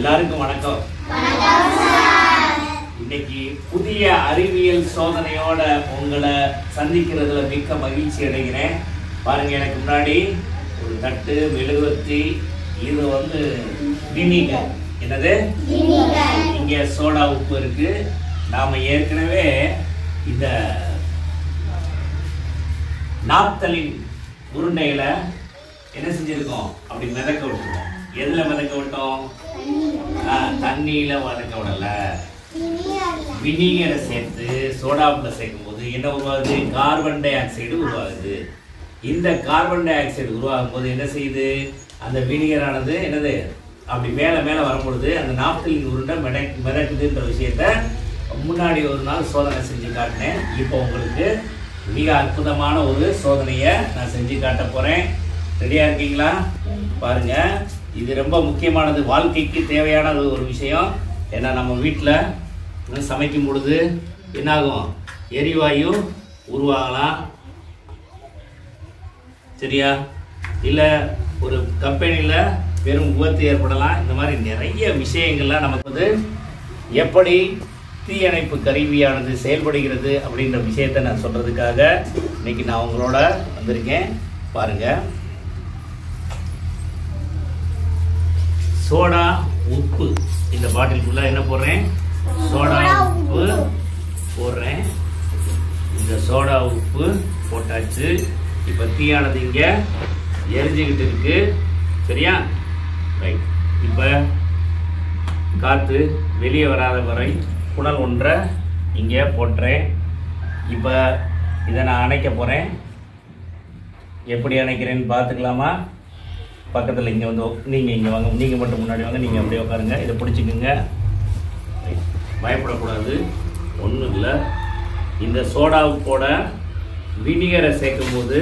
எல்லாருக்கும் வணக்கம் இன்னைக்கு புதிய அறிவியல் சோதனையோட உங்களை சந்திக்கிறதுல மிக்க மகிழ்ச்சி அடைகிறேன் பாருங்க எனக்கு முன்னாடி ஒரு தட்டு மெழுகுவர்த்தி இது வந்து வினிகர் என்னது இங்க சோடா உப்பு இருக்கு நாம ஏற்கனவே இந்த நாப்தலின் உருண்டையில என்ன செஞ்சிருக்கோம் அப்படி மிதக்க விட்டுருக்கோம் எதுல மிதக்க விட்டோம் ஆ, தண்ணியில வதக்க விடல வினிகரை சேர்த்து சோடாப்புல சேர்க்கும் போது என்ன உருவாகுது கார்பன் டை ஆக்சைடு உருவாகுது இந்த கார்பன் டை ஆக்சைடு உருவாகும் போது என்ன செய்யுது அந்த வினிகரானது என்னது அப்படி மேலே மேலே வரும்பொழுது அந்த நாப்தலின் உருண்டை மிதக் மிதக்குதுன்ற விஷயத்த முன்னாடி ஒரு நாள் சோதனை செஞ்சு காட்டினேன் இப்போ உங்களுக்கு மிக அற்புதமான ஒரு சோதனையை நான் செஞ்சு காட்ட போகிறேன் ரெடியாக இருக்கீங்களா பாருங்க இது ரொம்ப முக்கியமானது வாழ்க்கைக்கு தேவையானது ஒரு விஷயம் ஏன்னா நம்ம வீட்டில் சமைக்கும் பொழுது என்னாகும் எரிவாயு உருவாகலாம் சரியா இல்லை ஒரு கம்பெனியில் பெரும் விபத்து ஏற்படலாம் இந்த மாதிரி நிறைய விஷயங்கள்லாம் நமக்கு வந்து எப்படி தீயணைப்பு கருவியானது செயல்படுகிறது அப்படின்ற விஷயத்தை நான் சொல்கிறதுக்காக இன்னைக்கு நான் உங்களோட வந்திருக்கேன் பாருங்கள் சோடா உப்பு இந்த பாட்டிலுக்குள்ள என்ன போடுறேன் சோடா உப்பு போடுறேன் இந்த சோடா உப்பு போட்டாச்சு இப்போ தீயானது இங்க எரிஞ்சுக்கிட்டு இருக்கு சரியா ரைட் இப்போ காற்று வெளியே வராத வரை புனல் ஒன்றை இங்கே போட்டுறேன் இப்போ இதை நான் அணைக்க போகிறேன் எப்படி அணைக்கிறேன்னு பார்த்துக்கலாமா பக்கத்தில் இங்கே வந்து நீங்கள் இங்கே வாங்க நீங்கள் மட்டும் முன்னாடி வாங்க நீங்கள் அப்படியே உட்காருங்க இதை பிடிச்சிக்குங்க பயப்படக்கூடாது ஒன்றும் இல்லை இந்த சோடா உப்போட வினிகரை சேர்க்கும் போது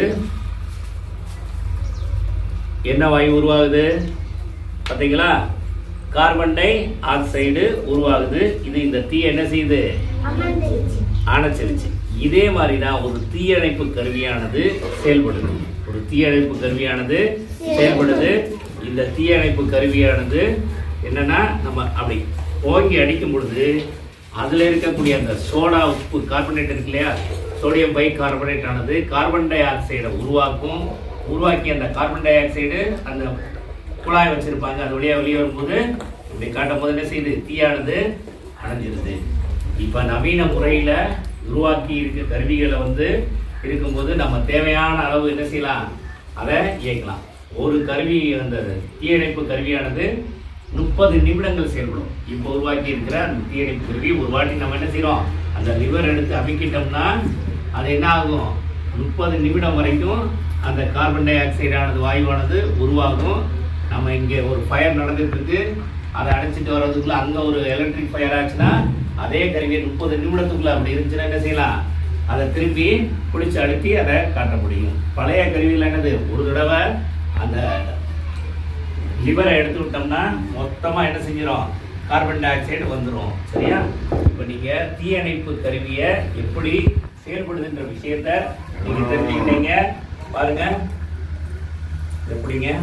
என்ன வாயு உருவாகுது பார்த்தீங்களா கார்பன் டை ஆக்சைடு உருவாகுது இது இந்த தீ என்ன செய்யுது அணைச்சிருச்சு இதே மாதிரி தான் ஒரு தீயணைப்பு கருவியானது செயல்படுது ஒரு தீயணைப்பு கருவியானது செயல்படுது இந்த தீயணைப்பு கருவியானது என்னன்னா நம்ம அப்படி ஓங்கி அடிக்கும் பொழுது அதுல இருக்கக்கூடிய அந்த சோடா உப்பு கார்பனேட் இருக்கு இல்லையா சோடியம் பை கார்பனேட் ஆனது கார்பன் டை ஆக்சைடை உருவாக்கும் உருவாக்கி அந்த கார்பன் டை ஆக்சைடு அந்த குழாய் வச்சிருப்பாங்க அது வழியா வெளியே வரும்போது இப்படி காட்டும் போது என்ன செய்யுது தீயானது அணைஞ்சிருது இப்போ நவீன முறையில் உருவாக்கி இருக்க கருவிகளை வந்து இருக்கும்போது நம்ம தேவையான அளவு என்ன செய்யலாம் அதை இயக்கலாம் ஒரு கருவி அந்த தீயணைப்பு கருவியானது முப்பது நிமிடங்கள் செயல்படும் இப்போ உருவாக்கி இருக்கிற அந்த தீயணைப்பு கருவி ஒரு வாட்டி நம்ம என்ன செய்றோம் அந்த லிவர் எடுத்து அமைக்கிட்டோம்னா அது என்ன ஆகும் முப்பது நிமிடம் வரைக்கும் அந்த கார்பன் டை ஆக்சைடானது வாயுவானது உருவாகும் நம்ம இங்கே ஒரு ஃபயர் நடந்துட்டு இருக்கு அதை அடைச்சிட்டு வர்றதுக்குள்ள அங்கே ஒரு எலக்ட்ரிக் ஃபயர் ஆச்சுன்னா அதே கருவியை முப்பது நிமிடத்துக்குள்ள அப்படி இருந்துச்சுன்னா என்ன செய்யலாம் அதை திருப்பி பிடிச்சி அழுத்தி அதை காட்ட முடியும் பழைய கருவியில் என்னது ஒரு தடவை அந்த லிவரை எடுத்து விட்டோம்னா மொத்தமாக என்ன செஞ்சிடும் கார்பன் டை ஆக்சைடு வந்துடும் சரியா இப்போ நீங்கள் தீயணைப்பு கருவியை எப்படி செயல்படுதுன்ற விஷயத்த நீங்கள் தெரிஞ்சுக்கிட்டீங்க பாருங்க எப்படிங்க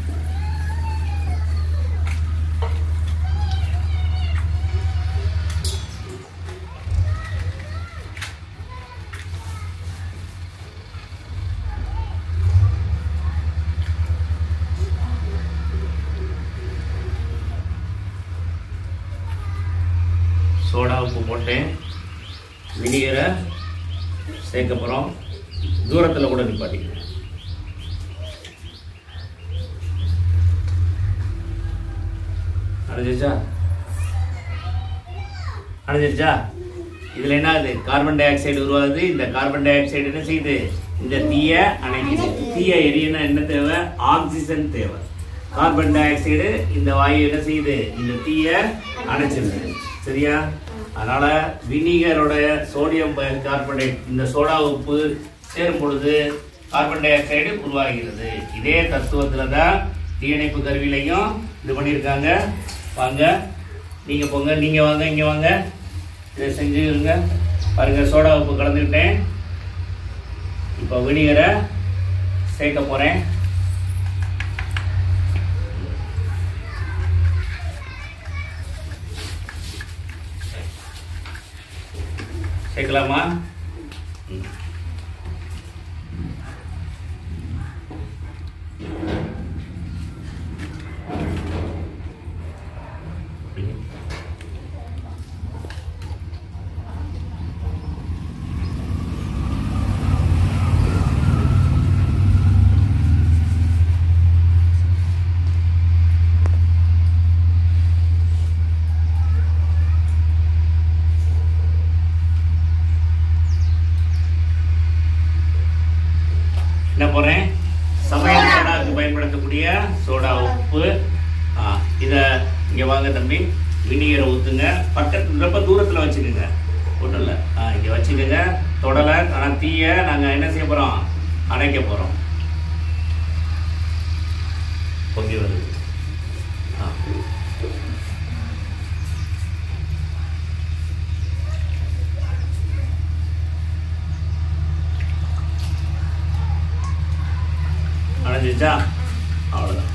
சோடா உப்பு போட்டேன் வினிகரை சேர்க்க போகிறோம் தூரத்தில் கூட நிப்பாட்டிக்கிறேன் அடைஞ்சிருச்சா அடைஞ்சிருச்சா இதில் என்ன ஆகுது கார்பன் டை ஆக்சைடு உருவாகுது இந்த கார்பன் டை ஆக்சைடு என்ன செய்யுது இந்த தீய அணைக்குது தீய எரியனா என்ன தேவை ஆக்சிஜன் தேவை கார்பன் டை ஆக்சைடு இந்த வாயு என்ன செய்யுது இந்த தீய அணைச்சிருது சரியா அதனால வினிகரோட சோடியம் கார்பனேட் இந்த சோடா உப்பு சேரும் பொழுது கார்பன் டை ஆக்சைடு உருவாகிறது இதே தத்துவத்தில் தான் தீயணைப்பு கருவிலையும் இது பண்ணியிருக்காங்க வாங்க நீங்கள் போங்க நீங்கள் வாங்க இங்கே வாங்க இதை செஞ்சுருங்க பாருங்க சோடா உப்பு கலந்துக்கிட்டேன் இப்போ வினிகரை சேர்க்க போகிறேன் சேர்க்கலாமா ம். என்ன போடுறேன் சமையல் சோடாவுக்கு பயன்படுத்தக்கூடிய சோடா உப்பு ஆ, இத இங்க வாங்க தம்பி வினிகரை ஊத்துங்க பக்கத்துல ரொம்ப தூரத்துல வச்சுக்கோங்க ஒன்றும் ஆ இங்க வச்சுக்கோங்க தொடலை ஆனா தீய நாங்க என்ன செய்ய போறோம் அணைக்க போறோம் பொங்கி வருது ஆ. அணைஞ்சிச்சா அவ்வளோதான்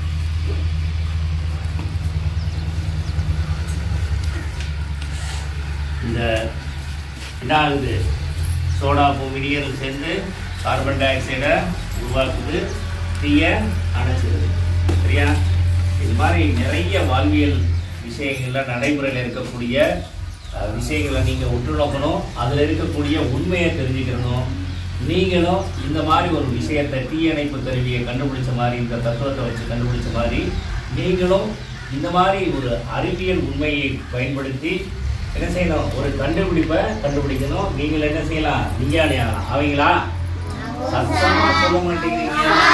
இந்த என்ன ஆகுது சோடா வினிகர் சேர்ந்து கார்பன் டை ஆக்சைடை உருவாக்குது தீய அணைச்சிடுது சரியா இது மாதிரி நிறைய வாழ்வியல் விஷயங்கள்ல நடைமுறையில் இருக்கக்கூடிய அஹ், விஷயங்களை நீங்கள் உற்று நோக்கணும் அதில் இருக்கக்கூடிய உண்மையை தெரிஞ்சுக்கணும் நீங்களும் இந்த மாதிரி ஒரு விஷயத்தை தீயணைப்பு கருவியை கண்டுபிடிச்ச மாதிரி இந்த தத்துவத்தை வச்சு கண்டுபிடிச்ச மாதிரி நீங்களும் இந்த மாதிரி ஒரு அறிவியல் உண்மையை பயன்படுத்தி என்ன செய்யணும் ஒரு கண்டுபிடிப்பை கண்டுபிடிக்கணும் நீங்கள் என்ன செய்யலாம் விஞ்ஞானி ஆகலாம் அவங்களா சத்தமா சொல்ல மாட்டேங்கிறீங்க